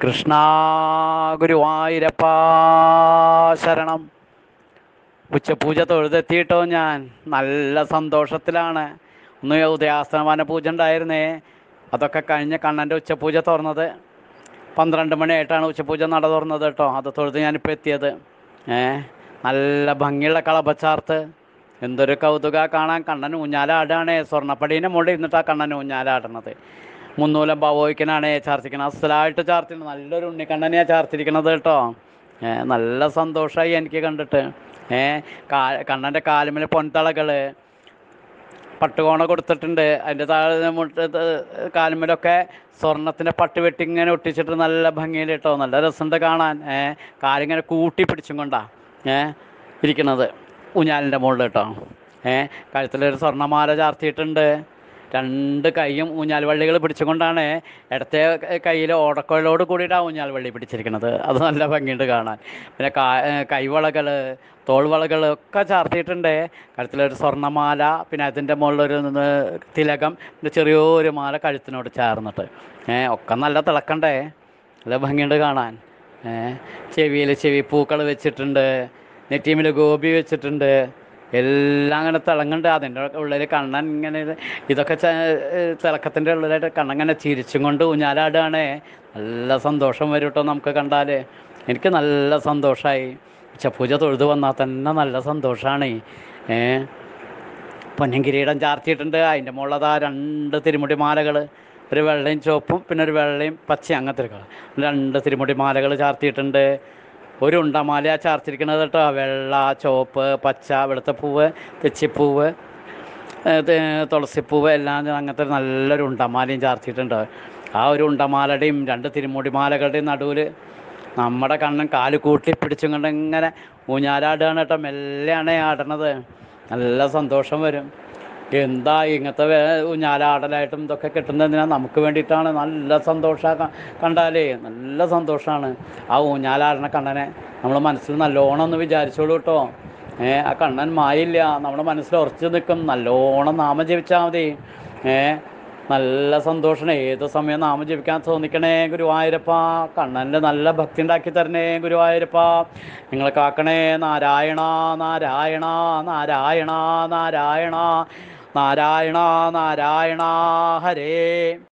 കൃഷ്ണ ഗുരുവായൂരപ്പ ശരണം ഉച്ചപൂജ തൊഴുതെത്തിയിട്ടോ ഞാൻ നല്ല സന്തോഷത്തിലാണ് ഒന്ന് ഉദയാസ്തമാന പൂജ ഉണ്ടായിരുന്നേ അതൊക്കെ കഴിഞ്ഞ് കണ്ണൻ്റെ ഉച്ചപൂജ തുറന്നത് പന്ത്രണ്ട് മണിയായിട്ടാണ് ഉച്ചപൂജ നട തുറന്നത് കേട്ടോ അത് തൊഴുത് ഞാനിപ്പോൾ എത്തിയത് ഏ നല്ല ഭംഗിയുള്ള കളഭച്ചാർത്ത് എന്തൊരു കൗതുക കാണാൻ കണ്ണൻ ഊഞ്ഞാലാടാണ് സ്വർണ്ണപ്പടീൻ്റെ മുകളിൽ ഇരുന്നിട്ടാണ് കണ്ണൻ ഊഞ്ഞാലാടണത് മുന്നൂലം ബവോയ്ക്കനാണ് ചാർത്തിക്കണത് അസലായിട്ട് ചാർത്തിക്കുന്നത് നല്ലൊരു ഉണ്ണിക്കണ്ണനെയാണ് ചാർത്തിരിക്കണത് കേട്ടോ ഏ നല്ല സന്തോഷമായി എനിക്ക് കണ്ടിട്ട് ഏ കാ കണ്ണൻ്റെ കാലുമേൽ പൊൻതളകൾ പട്ടുകോണ കൊടുത്തിട്ടുണ്ട് അതിൻ്റെ താഴെ മുട്ടത്ത് കാലുമേലൊക്കെ സ്വർണത്തിൻ്റെ പട്ട് വെട്ടി ഇങ്ങനെ ഒട്ടിച്ചിട്ട് നല്ല ഭംഗിയിൽ കേട്ടോ നല്ല രസമുണ്ട് കാണാൻ ഏ കാലിങ്ങനെ കൂട്ടി പിടിച്ചും കൊണ്ടാ ഏ ഇരിക്കുന്നത് ഊഞ്ഞാലിൻ്റെ മുകളിൽ കേട്ടോ ഏ കഴുത്തിലൊരു സ്വർണ്ണമാല ചാർത്തിയിട്ടുണ്ട് രണ്ട് കൈയും ഊഞ്ഞാൽ വള്ളികൾ പിടിച്ചുകൊണ്ടാണ് ഇടത്തെ കയ്യിൽ ഓടക്കോലോട് കൂടിയിട്ടാണ് ഊഞ്ഞാൽ വള്ളി പിടിച്ചിരിക്കുന്നത് അത് നല്ല ഭംഗിയുണ്ട് കാണാൻ പിന്നെ കാ കൈവളകൾ തോൾവളകൾ ഒക്കെ ചാർത്തിയിട്ടുണ്ട് കഴുത്തിലൊരു സ്വർണ്ണമാല പിന്നെ അതിൻ്റെ മുകളിലൊരു ന- തിലകം പിന്നെ ചെറിയൊരു മാല കഴുത്തിനോട് ചേർന്നിട്ട് ഏ ഒക്കെ നല്ല തിളക്കണ്ടേ നല്ല ഭംഗിയുണ്ട് കാണാൻ ഏ ചെവിയിൽ ചെവി പൂക്കൾ വെച്ചിട്ടുണ്ട് നെറ്റീമിൽ ഗോപി വെച്ചിട്ടുണ്ട് എല്ലാം അങ്ങനെ തിളങ്ങുന്നുണ്ട് അതിൻ്റെ ഉള്ളിൽ കണ്ണൻ ഇങ്ങനെ ഇത് ഇതൊക്കെ ച- തിളക്കത്തിൻ്റെ ഉള്ളിലായിട്ട് കണ്ണങ്ങനെ ചിരിച്ചും കൊണ്ട് ഊഞ്ഞാലാടുകയാണ് നല്ല സന്തോഷം വരും കേട്ടോ നമുക്ക് കണ്ടാൽ എനിക്ക് നല്ല സന്തോഷമായി ഉച്ചപൂജ തൊഴുത് വന്നാൽ തന്നെ നല്ല സന്തോഷമാണ് ഏ പൊന്നിൻ കിരീടം ചാർത്തിയിട്ടുണ്ട് അതിൻ്റെ മുകളിലതാ രണ്ട് തിരുമുടി മാലകൾ ഒരു വെള്ളയും ചുവപ്പും പിന്നെ ഒരു വെള്ളയും പച്ചയും അങ്ങനത്തെ ഒരു കളർ രണ്ട് തിരുമുടി മാലകൾ ചാർത്തിയിട്ടുണ്ട് ഒരു ഉണ്ടമാല ചാർത്തിരിക്കുന്നത് കേട്ടോ വെള്ള ചുവപ്പ് പച്ച വെളുത്ത പൂവ് തെച്ചിപ്പൂവ് ഏ, തെ- തുളസിപ്പൂവ് എല്ലാം അങ്ങനത്തെ നല്ലൊരു ഉണ്ടമാലയും ചാർത്തിയിട്ടുണ്ട് ആ ഒരു ഉണ്ടമാലയുടെയും രണ്ട് തിരുമുടി മാലകളുടെയും നടുവിൽ നമ്മുടെ കണ്ണൻ കാല് കൂട്ടി പിടിച്ചും കൊണ്ട് ഇങ്ങനെ ഊഞ്ഞാലാടുകയാണ് കേട്ടോ മെല്ലെയാണ് ആടണത് നല്ല സന്തോഷം വരും എന്താ ഇങ്ങനത്തെ വേ- ഊഞ്ഞാലാടലായിട്ടും ഇതൊക്കെ കിട്ടുന്നതിനാ നമുക്ക് വേണ്ടിയിട്ടാണ് നല്ല സന്തോഷം കണ്ടാലേ നല്ല സന്തോഷമാണ് ആ ഊഞ്ഞാലാടണ കണ്ണനെ നമ്മൾ മനസ്സിൽ നല്ലോണം ഒന്ന് വിചാരിച്ചോളൂ കേട്ടോ ഏ ആ കണ്ണൻ മായില്ല നമ്മുടെ മനസ്സിൽ ഉറച്ചു നിൽക്കും നല്ലോണം നാമം ജപിച്ചാൽ മതി ഏ നല്ല സന്തോഷമാണ് ഏത് സമയം നാമം ജപിക്കാൻ തോന്നിക്കണേ ഗുരുവായൂരപ്പ കണ്ണൻ്റെ നല്ല ഭക്തി ഉണ്ടാക്കി തരണേ ഗുരുവായൂരപ്പ നിങ്ങൾ കാക്കണേ നാരായണ നാരായണ നാരായണ നാരായണ നാരായണ നാരായണ ഹരേ